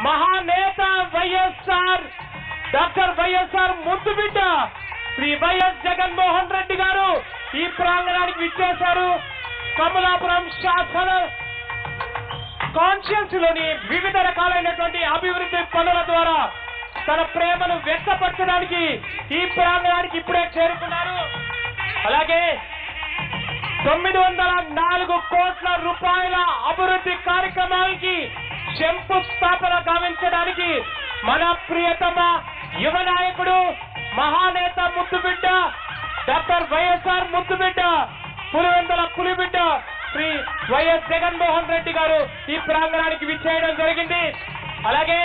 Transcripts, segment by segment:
మహానేత YSR doctor YSR ముద్దు బిడ్డ శ్రీ వైఎస్ జగన్మోహన్ రెడ్డి గారు ఈ ప్రాంగణానికి విచ్చేశారు కమలాపురం శాసన కాన్షియన్స్ లోని వివిధ రకాలైనటువంటి అభివృద్ధి పనుల ద్వారా తన ప్రేమను వ్యక్తపరచడానికి ఈ ప్రాంగణానికి ఇప్పుడే చేరుకున్నారు అలాగే తొమ్మిది వందల నాలుగు కోట్ల రూపాయల అభివృద్ధి కార్యక్రమాలకి శంకుస్థాపన గావించడానికి మన ప్రియతమ యువ నాయకుడు మహానేత ముద్దుబిడ్డ డాక్టర్ వైఎస్ఆర్ ముద్దుబిడ్డ పులివెందల పులిబిడ్డ శ్రీ వైఎస్ జగన్మోహన్ రెడ్డి గారు ఈ ప్రాంగణానికి విచ్చేయడం జరిగింది అలాగే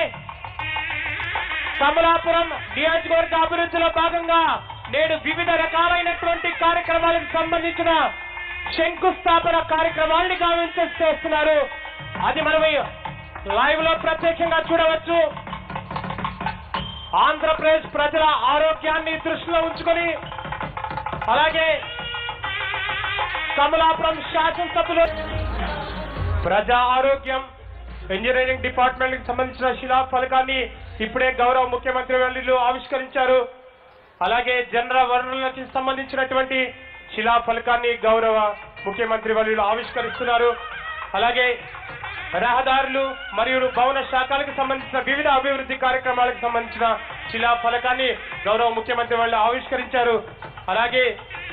కమలాపురం నియోజకవర్గ అభివృద్ధిలో భాగంగా నేడు వివిధ రకాలైనటువంటి కార్యక్రమాలకు సంబంధించిన శంకుస్థాపన కార్యక్రమాల్ని గావించ చేస్తున్నారు అది మనం లైవ్ లో ప్రత్యక్షంగా చూడవచ్చు ఆంధ్రప్రదేశ్ ప్రజల ఆరోగ్యాన్ని దృష్టిలో ఉంచుకొని అలాగే కమలాపురం శాసనసభలో ప్రజా ఆరోగ్యం ఇంజనీరింగ్ డిపార్ట్మెంట్ కి సంబంధించిన శిలా ఫలకాన్ని ఇప్పుడే గౌరవ ముఖ్యమంత్రి వర్యులు ఆవిష్కరించారు అలాగే జనరల్ వనరులకి సంబంధించినటువంటి శిలా ఫలకాన్ని గౌరవ ముఖ్యమంత్రి వర్యులు ఆవిష్కరిస్తున్నారు అలాగే రహదారులు మరియు భవన శాఖలకు సంబంధించిన వివిధ అభివృద్ధి కార్యక్రమాలకు సంబంధించిన శిలా ఫలకాన్ని గౌరవ ముఖ్యమంత్రి వాళ్ళు ఆవిష్కరించారు అలాగే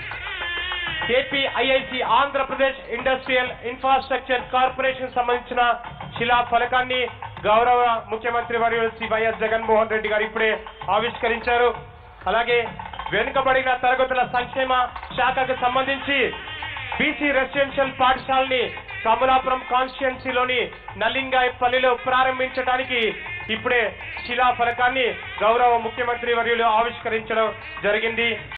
APIIC Andhra Pradesh industrial infrastructure corporation సంబంధించిన శిలా ఫలకాన్ని గౌరవ ముఖ్యమంత్రి వర్యులు శ్రీ వైఎస్ జగన్మోహన్ రెడ్డి గారు ఇప్పుడే ఆవిష్కరించారు అలాగే వెనుకబడిన తరగతుల సంక్షేమ శాఖకు సంబంధించి బీసీ రెసిడెన్షియల్ పాఠశాలని కమలాపురం కాన్స్టిట్యున్సీలోని నలింగాయపల్లిలో ప్రారంభించడానికి ఇప్పుడే శిలా ఫలకాన్ని గౌరవ ముఖ్యమంత్రి వర్యులు ఆవిష్కరించడం జరిగింది